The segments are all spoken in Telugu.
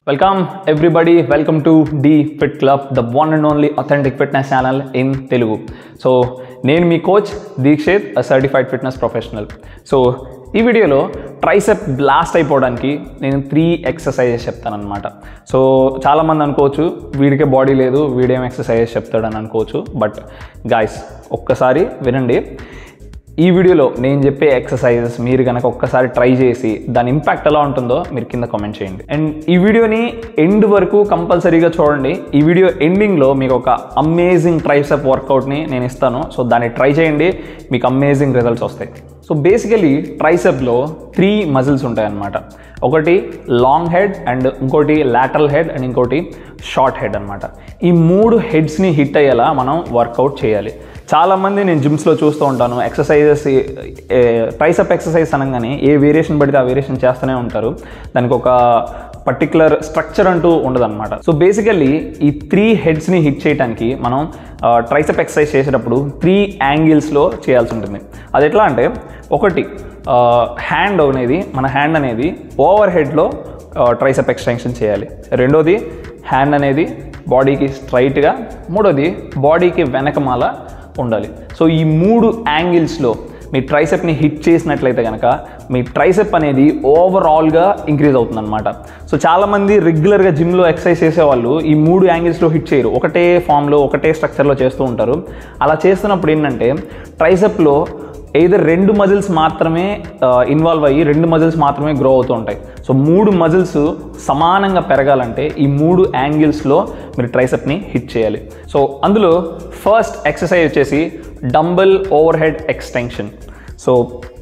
welcome everybody welcome to the fit club the one and only authentic fitness channel in Telugu so నేను మీ coach Dikshit certified fitness professional so ఈ వీడియోలో ట్రైసెప్ బ్లాస్ట్ అయిపోవడానికి నేను త్రీ ఎక్సర్సైజెస్ చెప్తానమాట సో చాలామంది అనుకోవచ్చు వీడికే బాడీ లేదు వీడేం ఎక్సర్సైజెస్ చెప్తాడని అనుకోవచ్చు బట్ గాయస్ ఒక్కసారి వినండి ఈ వీడియోలో నేను చెప్పే ఎక్సర్సైజెస్ మీరు కనుక ఒక్కసారి ట్రై చేసి దాని ఇంపాక్ట్ ఎలా ఉంటుందో మీరు కింద కామెంట్ చేయండి అండ్ ఈ వీడియోని ఎండ్ వరకు కంపల్సరీగా చూడండి ఈ వీడియో ఎండింగ్లో మీకు ఒక అమేజింగ్ ట్రైసెప్ వర్కౌట్ని నేను ఇస్తాను సో దాన్ని ట్రై చేయండి మీకు అమేజింగ్ రిజల్ట్స్ వస్తాయి సో బేసికలీ ట్రైసెప్లో త్రీ మజిల్స్ ఉంటాయన్నమాట ఒకటి లాంగ్ హెడ్ అండ్ ఇంకోటి లాటరల్ హెడ్ అండ్ ఇంకోటి షార్ట్ హెడ్ అనమాట ఈ మూడు హెడ్స్ని హిట్ అయ్యేలా మనం వర్కౌట్ చేయాలి చాలామంది నేను జిమ్స్లో చూస్తూ ఉంటాను ఎక్సర్సైజెస్ ట్రైసప్ ఎక్సర్సైజ్ అనగానే ఏ వేరియేషన్ పడితే ఆ వేరియేషన్ చేస్తూనే ఉంటారు దానికి ఒక పర్టికులర్ స్ట్రక్చర్ అంటూ ఉండదన్నమాట సో బేసికల్లీ ఈ త్రీ హెడ్స్ని హిట్ చేయడానికి మనం ట్రైసప్ ఎక్సర్సైజ్ చేసేటప్పుడు త్రీ యాంగిల్స్లో చేయాల్సి ఉంటుంది అది ఎట్లా అంటే ఒకటి హ్యాండ్ అనేది మన హ్యాండ్ అనేది ఓవర్ హెడ్లో ట్రైసప్ ఎక్స్టెన్షన్ చేయాలి రెండోది హ్యాండ్ అనేది బాడీకి స్ట్రైట్గా మూడోది బాడీకి వెనకమాల ఉండాలి సో ఈ మూడు యాంగిల్స్లో మీ ట్రైసెప్ని హిట్ చేసినట్లయితే కనుక మీ ట్రైసెప్ అనేది ఓవరాల్గా ఇంక్రీజ్ అవుతుందన్నమాట సో చాలామంది రెగ్యులర్గా జిమ్లో ఎక్సర్సైజ్ చేసేవాళ్ళు ఈ మూడు యాంగిల్స్లో హిట్ చేయరు ఒకటే ఫామ్లో ఒకటే స్ట్రక్చర్లో చేస్తూ ఉంటారు అలా చేస్తున్నప్పుడు ఏంటంటే ట్రైసెప్లో ఏదర్ రెండు మజిల్స్ మాత్రమే ఇన్వాల్వ్ అయ్యి రెండు మజిల్స్ మాత్రమే గ్రో అవుతూ ఉంటాయి సో మూడు మజిల్స్ సమానంగా పెరగాలంటే ఈ మూడు యాంగిల్స్లో మీరు ట్రైసెప్ని హిట్ చేయాలి సో అందులో ఫస్ట్ ఎక్సర్సైజ్ వచ్చేసి dumbbell overhead extension so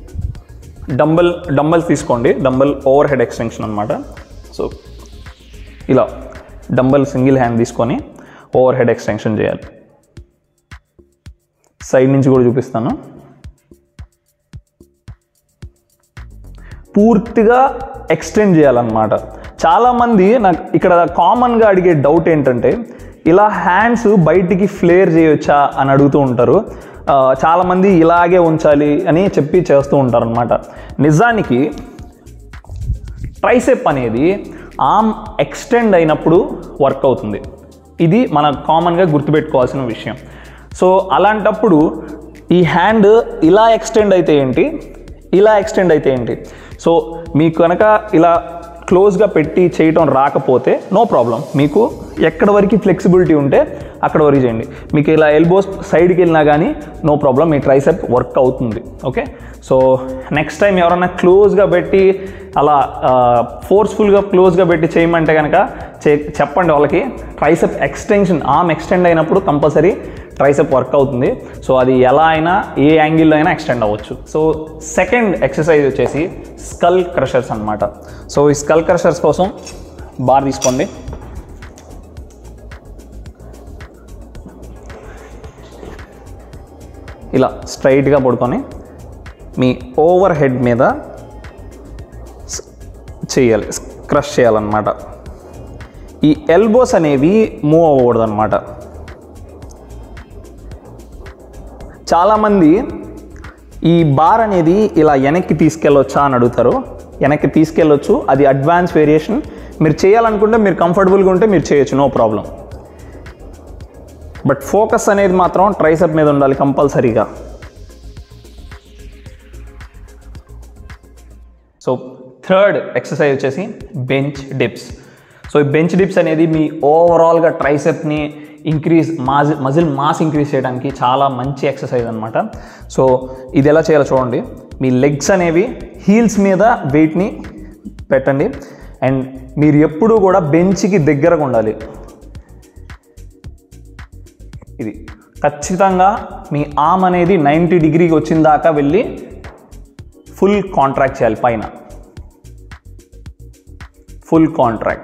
dumbbell dumbbells తీసుకోండి డంబల్ ఓవర్ హెడ్ ఎక్స్టెన్షన్ అనమాట సో ఇలా డంబల్ సింగిల్ హ్యాండ్ తీసుకొని ఓవర్ హెడ్ ఎక్స్టెన్షన్ చేయాలి సైడ్ నుంచి కూడా చూపిస్తాను పూర్తిగా ఎక్స్టెండ్ చేయాలన్నమాట చాలామంది నాకు ఇక్కడ కామన్గా అడిగే డౌట్ ఏంటంటే ఇలా హ్యాండ్స్ బయటికి ఫ్లేర్ చేయొచ్చా అని అడుగుతూ ఉంటారు చాలామంది ఇలాగే ఉంచాలి అని చెప్పి చేస్తూ ఉంటారు అనమాట నిజానికి ట్రైసెప్ అనేది ఆర్మ్ ఎక్స్టెండ్ అయినప్పుడు వర్క్ అవుతుంది ఇది మన కామన్గా గుర్తుపెట్టుకోవాల్సిన విషయం సో అలాంటప్పుడు ఈ హ్యాండ్ ఇలా ఎక్స్టెండ్ అయితే ఏంటి ఇలా ఎక్స్టెండ్ అయితే ఏంటి సో మీకు కనుక ఇలా క్లోజ్గా పెట్టి చేయటం రాకపోతే నో ప్రాబ్లం మీకు ఎక్కడ వరకు ఫ్లెక్సిబిలిటీ ఉంటే అక్కడ వరకు చేయండి మీకు ఇలా ఎల్బోస్ సైడ్కి వెళ్ళినా కానీ నో ప్రాబ్లం మీ ట్రైసెప్ వర్క్ అవుతుంది ఓకే సో నెక్స్ట్ టైం ఎవరైనా క్లోజ్గా పెట్టి అలా ఫోర్స్ఫుల్గా క్లోజ్గా పెట్టి చేయమంటే కనుక చే చెప్పండి వాళ్ళకి ట్రైసెప్ ఎక్స్టెన్షన్ ఆర్మ్ ఎక్స్టెండ్ అయినప్పుడు కంపల్సరీ ట్రైసెప్ వర్క్ అవుతుంది సో అది ఎలా అయినా ఏ యాంగిల్లో అయినా ఎక్స్టెండ్ అవ్వచ్చు సో సెకండ్ ఎక్సర్సైజ్ వచ్చేసి స్కల్ క్రషర్స్ అనమాట సో ఈ స్కల్ క్రషర్స్ కోసం బార్ తీసుకోండి ఇలా స్ట్రైట్గా పడుకొని మీ ఓవర్ హెడ్ మీద చేయాలి క్రష్ చేయాలన్నమాట ఈ ఎల్బోస్ అనేవి మూవ్ అవ్వకూడదు అనమాట చాలామంది ఈ బార్ అనేది ఇలా వెనక్కి తీసుకెళ్ళొచ్చా అని అడుగుతారు వెనక్కి తీసుకెళ్ళొచ్చు అది అడ్వాన్స్ వేరియేషన్ మీరు చేయాలనుకుంటే మీరు కంఫర్టబుల్గా ఉంటే మీరు చేయొచ్చు నో ప్రాబ్లం బట్ ఫోకస్ అనేది మాత్రం ట్రైసెప్ మీద ఉండాలి కంపల్సరీగా సో థర్డ్ ఎక్సర్సైజ్ వచ్చేసి బెంచ్ డిప్స్ సో ఈ బెంచ్ డిప్స్ అనేది మీ ఓవరాల్గా ట్రైసెప్ని increase mass muscle mass increase చేయడానికి చాలా మంచి ఎక్సర్సైజ్ అనమాట సో ఇది ఎలా చేయాలో చూడండి మీ లెగ్స్ అనేవి హీల్స్ మీద వెయిట్ని పెట్టండి అండ్ మీరు ఎప్పుడూ కూడా బెంచ్కి దగ్గరగా ఉండాలి ఇది ఖచ్చితంగా మీ ఆమ్ అనేది నైంటీ డిగ్రీకి వచ్చిన దాకా వెళ్ళి ఫుల్ కాంట్రాక్ట్ చేయాలి పైన ఫుల్ కాంట్రాక్ట్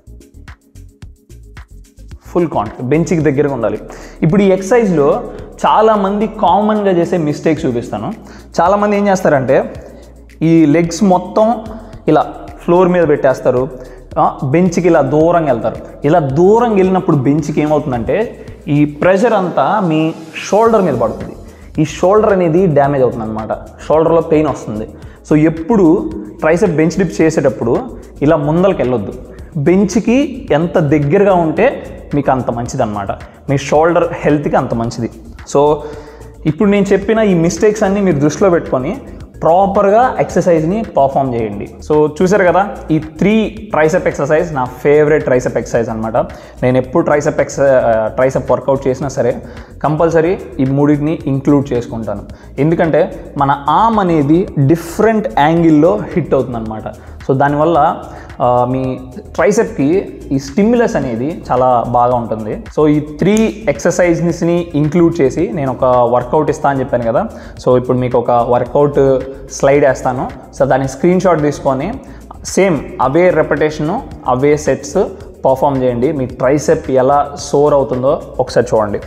ఫుల్ కాంట్రాక్ట్ బెంచ్కి దగ్గరగా ఉండాలి ఇప్పుడు ఈ ఎక్సర్సైజ్లో చాలామంది కామన్గా చేసే మిస్టేక్స్ చూపిస్తాను చాలామంది ఏం చేస్తారంటే ఈ లెగ్స్ మొత్తం ఇలా ఫ్లోర్ మీద పెట్టేస్తారు బెంచ్కి ఇలా దూరంగా వెళ్తారు ఇలా దూరంగా వెళ్ళినప్పుడు బెంచ్కి ఏమవుతుందంటే ఈ ప్రెషర్ అంతా మీ షోల్డర్ మీద పడుతుంది ఈ షోల్డర్ అనేది డ్యామేజ్ అవుతుంది అనమాట షోల్డర్లో పెయిన్ వస్తుంది సో ఎప్పుడు ట్రైసెప్ బెంచ్ డిప్ చేసేటప్పుడు ఇలా ముందరికి వెళ్ళొద్దు బెంచ్కి ఎంత దగ్గరగా ఉంటే మీకు అంత మంచిది అనమాట మీ షోల్డర్ హెల్త్కి అంత మంచిది సో ఇప్పుడు నేను చెప్పిన ఈ మిస్టేక్స్ అన్నీ మీరు దృష్టిలో పెట్టుకొని ప్రాపర్గా ఎక్సర్సైజ్ని పర్ఫామ్ చేయండి సో చూసారు కదా ఈ త్రీ ట్రైసెప్ ఎక్సర్సైజ్ నా ఫేవరెట్ ట్రైసెప్ ఎక్సర్సైజ్ అనమాట నేను ఎప్పుడు ట్రైసెప్ ఎక్స ట్రైసెప్ వర్కౌట్ చేసినా సరే కంపల్సరీ ఈ మూడింటిని ఇంక్లూడ్ చేసుకుంటాను ఎందుకంటే మన ఆర్మ్ అనేది డిఫరెంట్ యాంగిల్లో హిట్ అవుతుంది అనమాట సో దానివల్ల ఆ, మీ ట్రైసెప్కి ఈ స్టిమ్యులస్ అనేది చాలా బాగా ఉంటుంది సో ఈ త్రీ ఎక్సర్సైజ్ని ఇంక్లూడ్ చేసి నేను ఒక వర్కౌట్ ఇస్తా అని చెప్పాను కదా సో ఇప్పుడు మీకు ఒక వర్కౌట్ స్లైడ్ వేస్తాను సో దాని స్క్రీన్ షాట్ తీసుకొని సేమ్ అవే రెపిటేషను అవే సెట్స్ పర్ఫామ్ చేయండి మీ ట్రైసెప్ ఎలా సోర్ అవుతుందో ఒకసారి చూడండి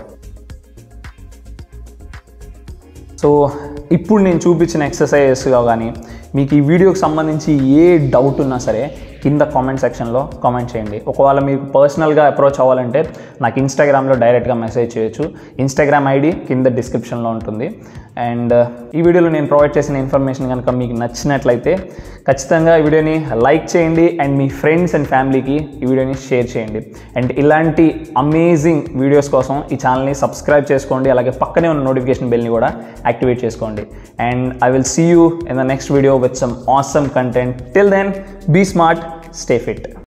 సో ఇప్పుడు నేను చూపించిన ఎక్సర్సైజెస్గా కానీ మీకు ఈ వీడియోకి సంబంధించి ఏ డౌట్ ఉన్నా సరే కింద కామెంట్ సెక్షన్లో కామెంట్ చేయండి ఒకవేళ మీకు పర్సనల్గా అప్రోచ్ అవ్వాలంటే నాకు ఇన్స్టాగ్రామ్లో డైరెక్ట్గా మెసేజ్ చేయొచ్చు ఇన్స్టాగ్రామ్ ఐడి కింద డిస్క్రిప్షన్లో ఉంటుంది అండ్ ఈ వీడియోలో నేను ప్రొవైడ్ చేసిన ఇన్ఫర్మేషన్ కనుక మీకు నచ్చినట్లయితే ఖచ్చితంగా ఈ వీడియోని లైక్ చేయండి అండ్ మీ ఫ్రెండ్స్ అండ్ ఫ్యామిలీకి ఈ వీడియోని షేర్ చేయండి అండ్ ఇలాంటి అమేజింగ్ వీడియోస్ కోసం ఈ ఛానల్ని సబ్స్క్రైబ్ చేసుకోండి అలాగే పక్కనే ఉన్న నోటిఫికేషన్ బెల్ని కూడా యాక్టివేట్ చేసుకోండి and I will see you in the next video with some awesome content till then be smart stay fit